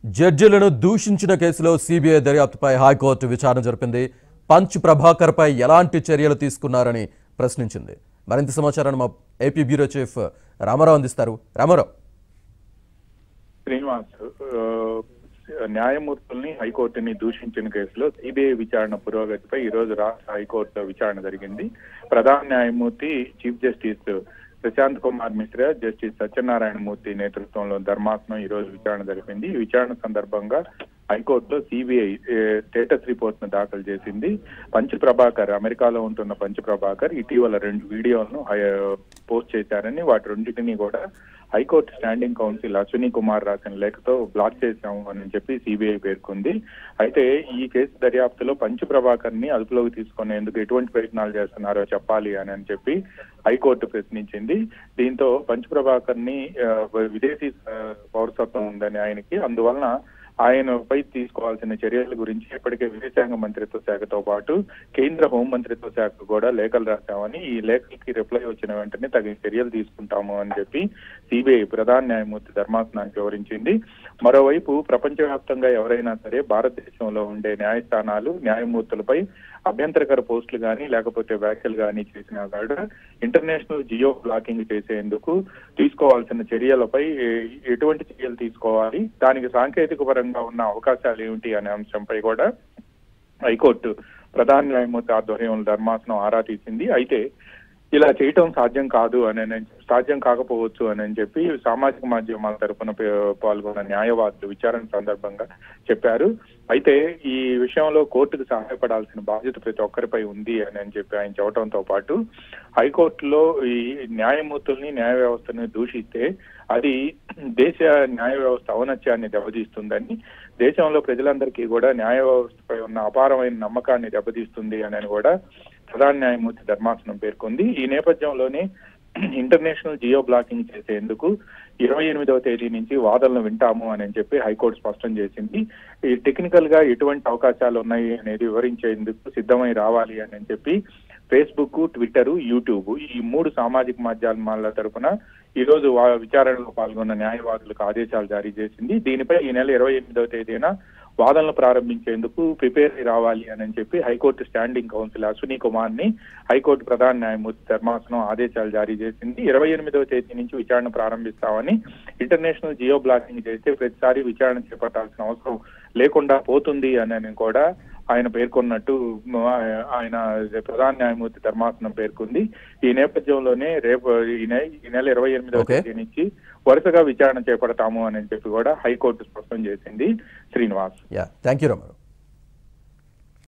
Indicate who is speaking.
Speaker 1: జడ్జిలను దూషించిన కేసులో CBI దర్యాప్తుపై high court విచారణ జరిపింది పంచ్ ప్రభాకర్పై ఎలాంటి చర్యలు తీసుకున్నారని ప్రశ్నించింది మరింత సమాచారాన్ని మా ఏపీ బ్యూరో చీఫ్ రామారావు అందిస్తారు రామారావు
Speaker 2: శ్రీనివాస్ ఆ, న్యాయమూర్తుల్ని హైకోర్టుని దూషించిన కేసులో సిబిఐ విచారణ పురోగతిపై ఈ రోజు రాష్ట్ర హైకోర్టులో విచారణ జరిగింది ప్రధాన న్యాయమూర్తి chief justice Prashant Kumar Mishra justice Satyanarayana Murthy నేతృత్వంలో ధర్మాసనం ఈ రోజు విచారణ జరిపింది ఈ విచారణ సందర్భంగా హైకోర్టులో సిబిఐ స్టేటస్ రిపోర్ట్ ను దాఖలు చేసింది పంచ్ ప్రభాకర్ అమెరికాలో ఉంటున్న పంచ్ ప్రభాకర్ ఇటీవల రెండు వీడియోలను హై- పోస్ట్ చేశారని వాటి రెండింటినీ కూడా high court standing counsel Ashwini Kumar రాసిన లేఖతో బ్లాక్ చేశాము అని చెప్పి సిబిఐ పేర్కొంది అయితే ఈ కేసు దర్యాప్తులో పంచ్ ప్రభాకర్ ని అదుపులోకి తీసుకునేందుకు ఎటువంటి ప్రయత్నాలు చేస్తున్నారో చెప్పాలి అని అని చెప్పి హైకోర్టు ప్రశ్నించింది దీంతో పంచ్ ప్రభాకర్ ని ఆ, విదేశీ ఆ, పౌరసత్వం ఉందని ఆయనకి అందువలన ఆయనపై తీసుకోవాల్సిన చర్యల గురించి ఇప్పటికే విదేశాంగ మంత్రిత్వ శాఖతో పాటు కేంద్ర హోం మంత్రిత్వ శాఖ కూడా లేఖలు రాశామని ఈ లేఖలకి రిప్లై వచ్చిన వెంటనే తగిన చర్యలు తీసుకుంటాము అని చెప్పి సిబిఐ ప్రధాన న్యాయమూర్తి ధర్మాసనానికి వివరించింది మరోవైపు ప్రపంచవ్యాప్తంగా ఎవరైనా సరే భారతదేశంలో ఉండే న్యాయస్థానాలు న్యాయమూర్తులపై అభ్యంతరకర పోస్టులు కానీ లేకపోతే వ్యాఖ్యలు కానీ చేసినా కూడా ఇంటర్నేషనల్ జియో బ్లాకింగ్ చేసేందుకు తీసుకోవాల్సిన చర్యలపై ఏ- ఎటువంటి చర్యలు తీసుకోవాలి దానికి సాంకేతిక పరంగా ఉన్న అవకాశాలు ఏమిటి అనే అంశంపై కూడా హైకోర్టు ప్రధాన న్యాయమూర్తి ఆధ్వర్యంలో ధర్మాసనం ఆరా తీసింది అయితే ఇలా చేయటం సాధ్యం కాదు అని అని- సాధ్యం కాకపోవచ్చు అని అని చెప్పి సామాజిక మాధ్యమాల తరపున పే- పాల్గొన్న న్యాయవాదులు విచారణ సందర్భంగా చెప్పారు అయితే ఈ విషయంలో కోర్టుకు సహాయపడాల్సిన బాధ్యత ప్రతి ఒక్కరిపై ఉంది అని అని చెప్పి ఆయన చెప్పడంతో పాటు హైకోర్టులో ఈ న్యాయమూర్తుల్ని న్యాయ వ్యవస్థని దూషిస్తే అది దేశ న్యాయ వ్యవస్థ ఔన్నత్యాన్ని దెబ్బతీస్తుందని దేశంలో ప్రజలందరికీ కూడా న్యాయ వ్యవస్థపై ఉన్న అపారమైన నమ్మకాన్ని దెబ్బతీస్తుంది అని కూడా ప్రధాన న్యాయమూర్తి ధర్మాసనం పేర్కొంది ఈ నేపథ్యంలోనే ఇంటర్నేషనల్ జియో బ్లాకింగ్ చేసేందుకు ఇరవై ఎనిమిదవ తేదీ నుంచి వాదనలు వింటాము అని చెప్పి హైకోర్టు స్పష్టం చేసింది ఈ టెక్నికల్ గా ఎటువంటి అవకాశాలు ఉన్నాయి అనేది వివరించేందుకు సిద్ధమై రావాలి అని చెప్పి ఫేస్బుక్ ట్విట్టర్ యూట్యూబ్ ఈ మూడు సామాజిక మాధ్యమాల తరపున ఈ రోజు వా- విచారణలో పాల్గొన్న న్యాయవాదులకు ఆదేశాలు జారీ చేసింది దీనిపై ఈ నెల ఇరవై ఎనిమిదవ తేదీన వాదనలు ప్రారంభించేందుకు ప్రిపేర్ అయి రావాలి అని చెప్పి high court standing counsel Ashwini Kumar ని హైకోర్టు ప్రధాన న్యాయమూర్తి ధర్మాసనం ఆదేశాలు జారీ చేసింది ఇరవై ఎనిమిదవ తేదీ నుంచి విచారణ ప్రారంభిస్తామని ఇంటర్నేషనల్ జియో బ్లాకింగ్ చేస్తే ప్రతిసారి విచారణ చేపట్టాల్సిన అవసరం లేకుండా పోతుంది అని కూడా ఆయన పేర్కొన్నట్టు మ, ఆయన ప్రధాన న్యాయమూర్తి ధర్మాసనం పేర్కొంది ఈ నేపథ్యంలోనే రేపు ఈ నె- ఈ నెల ఇరవై ఎనిమిదవ
Speaker 1: Okay.
Speaker 2: తేదీ నుంచి వరుసగా విచారణ చేపడతాము అని చెప్పి కూడా హైకోర్టు స్పష్టం చేసింది Srinivas
Speaker 1: yeah thank you Ramarao